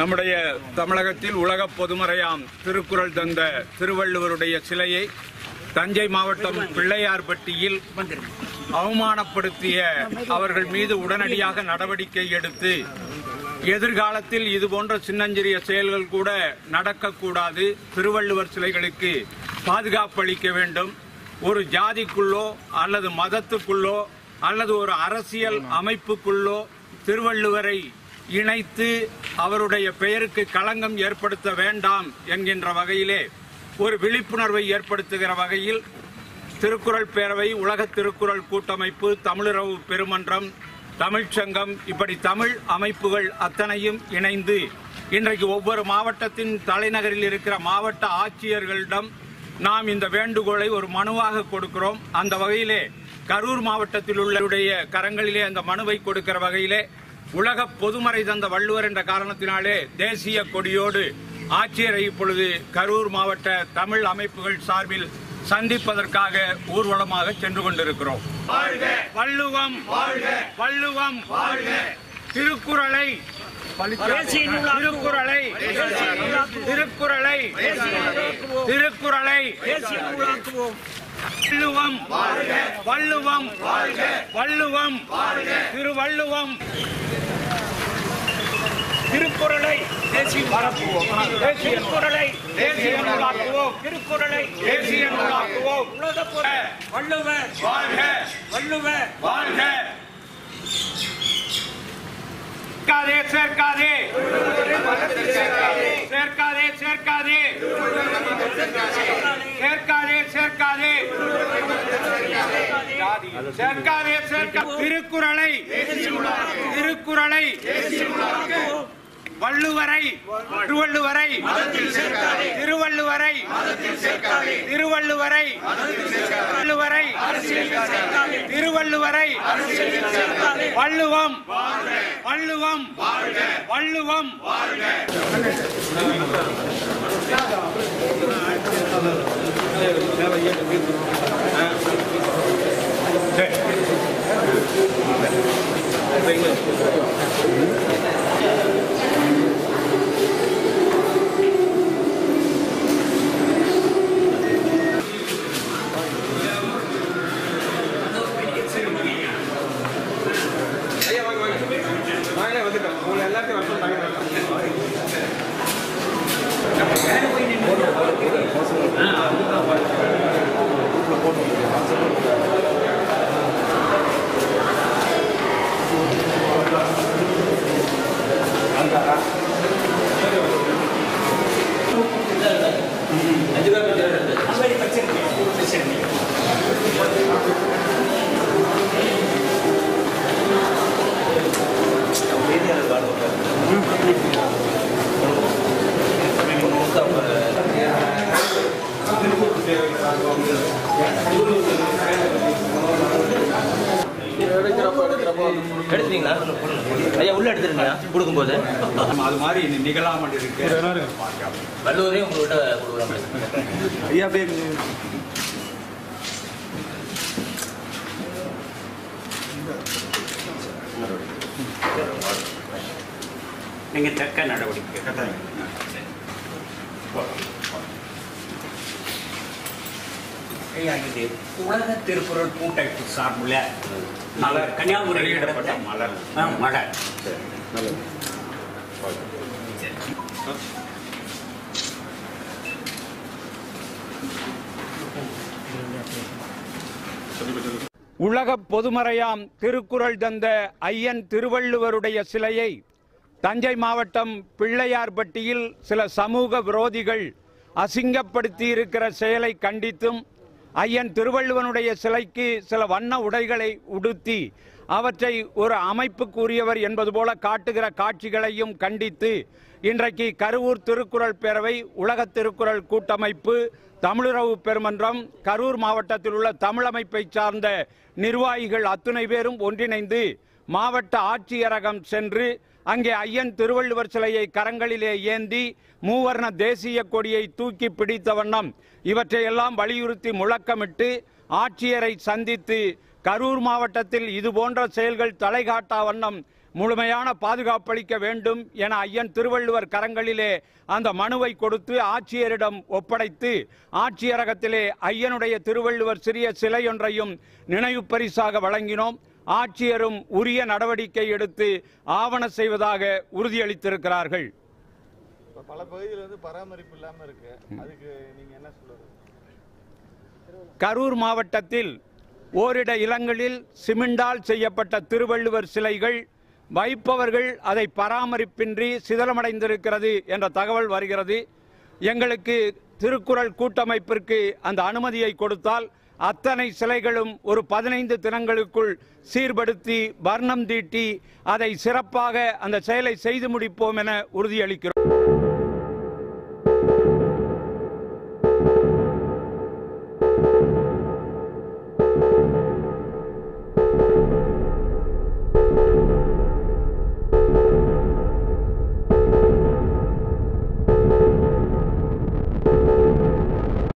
நம்முடைய தமிழகத்தில் உலக பொதுமறையாம் திருக்குறள் தந்த திருவள்ளுவருடைய சிலையை தஞ்சை மாவட்டம் பிள்ளையார்பட்டியில் அவமானப்படுத்திய அவர்கள் மீது உடனடியாக நடவடிக்கை எடுத்து எதிர்காலத்தில் இதுபோன்ற சின்னஞ்சிறிய செயல்கள் கூட நடக்கக்கூடாது திருவள்ளுவர் சிலைகளுக்கு பாதுகாப்பு அளிக்க வேண்டும் ஒரு ஜாதிக்குள்ளோ அல்லது மதத்துக்குள்ளோ அல்லது ஒரு அரசியல் அமைப்புக்குள்ளோ திருவள்ளுவரை இணைத்து அவருடைய பெயருக்கு களங்கம் ஏற்படுத்த வேண்டாம் என்கின்ற வகையிலே ஒரு விழிப்புணர்வை ஏற்படுத்துகிற வகையில் திருக்குறள் பேரவை உலக திருக்குறள் கூட்டமைப்பு தமிழுறவு பெருமன்றம் தமிழ்ச்சங்கம் இப்படி தமிழ் அமைப்புகள் அத்தனையும் இணைந்து இன்றைக்கு ஒவ்வொரு மாவட்டத்தின் தலைநகரில் இருக்கிற மாவட்ட ஆட்சியர்களிடம் நாம் இந்த வேண்டுகோளை ஒரு மனுவாக கொடுக்கிறோம் அந்த வகையிலே கரூர் மாவட்டத்தில் உள்ளவருடைய கரங்களிலே அந்த மனுவை கொடுக்கிற வகையிலே உலக பொதுமறை தந்த வள்ளுவர் என்ற காரணத்தினாலே தேசிய கொடியோடு ஆட்சியரை இப்பொழுது கரூர் மாவட்ட தமிழ் அமைப்புகள் சார்பில் சந்திப்பதற்காக ஊர்வலமாக சென்று கொண்டிருக்கிறோம் வள்ளுவம் வள்ளுவம் திருக்குறளை திருக்குறளை திருக்குறளை திருக்குறளை வள்ளுவம் வள்ளுவம் வள்ளுவம் திருவள்ளுவம் திருக்குறளை தேசிய பரப்புவோம் திருக்குறளை தேசிய நூலாக்குவோம் திருக்குறளை தேசிய நூலாக்குவோம் உலக வள்ளுவர் வாழ்க வள்ளுவர் வாழ்க சேர்க்காதே சேர்க்காதே சேர்க்காதே சேர்க்காதே சேர்க்காதே சேர்க்காதே சேர்க்காதே சேர்க்கா திருக்குறளை திருக்குறளை வள்ளுவரை திருவள்ளுவரை திருவள்ளுவரை திருவள்ளுவரை வள்ளுவரை திருவள்ளுவரை வள்ளுவம் வள்ளுவம் வள்ளுவம் எடுத்துட்டீங்களா ஐயா உள்ள எடுத்துருங்களா கொடுக்கும்போது அது மாதிரி இனி நிகழாமல் இருக்கு வள்ளுவரையும் உங்கள்கிட்ட கொடுக்குறோம் ஐயா அப்படியே நீங்க தக்க நடவடிக்கை ஐயா இது உலக திருக்குறள் கூட்டமைப்பு சார்பில் மலர் கன்னியாகுமரி வெளியிடப்பட்ட மலர் ஆ, மலர் உலக பொதுமறையாம் திருக்குறள் தந்த ஐயன் திருவள்ளுவருடைய சிலையை தஞ்சை மாவட்டம் பிள்ளையார்பட்டியில் சில சமூக விரோதிகள் அசிங்கப்படுத்தி இருக்கிற செயலை கண்டித்தும் ஐயன் திருவள்ளுவனுடைய சிலைக்கு சில வண்ண உடைகளை உடுத்தி அவற்றை ஒரு அமைப்புக்குரியவர் என்பது போல காட்டுகிற காட்சிகளையும் கண்டித்து இன்றைக்கு கருவூர் திருக்குறள் பேரவை உலக திருக்குறள் கூட்டமைப்பு தமிழுறவு பெருமன்றம் கரூர் மாவட்டத்தில் உள்ள தமிழமைப்பை சார்ந்த நிர்வாகிகள் அத்துணை பேரும் ஒன்றிணைந்து மாவட்ட ஆட்சியரகம் சென்று அங்கே ஐயன் திருவள்ளுவர் சிலையை கரங்களிலே ஏந்தி மூவர்ண தேசிய கொடியை தூக்கி பிடித்த வண்ணம் இவற்றையெல்லாம் வலியுறுத்தி முழக்கமிட்டு ஆட்சியரை சந்தித்து கரூர் மாவட்டத்தில் இது போன்ற செயல்கள் தலைகாட்டா வண்ணம் முழுமையான பாதுகாப்பளிக்க வேண்டும் என ஐயன் திருவள்ளுவர் கரங்களிலே அந்த மனுவை கொடுத்து ஆட்சியரிடம் ஒப்படைத்து ஆட்சியரகத்திலே ஐயனுடைய திருவள்ளுவர் சிறிய சிலையொன்றையும் நினைவு பரிசாக வழங்கினோம் ஆட்சியரும் உரிய நடவடிக்கை எடுத்து ஆவண செய்வதாக உறுதியளித்திருக்கிறார்கள் இப்ப பல பகுதியில் வந்து பராமரிப்பு இல்லாம இருக்கு அதுக்கு நீங்க என்ன சொல்றது கரூர் மாவட்டத்தில் ஓரிட இலங்களில் சிமெண்டால் செய்யப்பட்ட திருவள்ளுவர் சிலைகள் வைப்பவர்கள் அதை பராமரிப்பின்றி சிதலமடைந்திருக்கிறது என்ற தகவல் வருகிறது எங்களுக்கு திருக்குறள் கூட்டமைப்பிற்கு அந்த அனுமதியை கொடுத்தால் அத்தனை சிலைகளும் ஒரு பதினைந்து தினங்களுக்குள் சீர்படுத்தி வர்ணம் தீட்டி அதை சிறப்பாக அந்த செயலை செய்து முடிப்போம் என உறுதியளிக்கிறோம்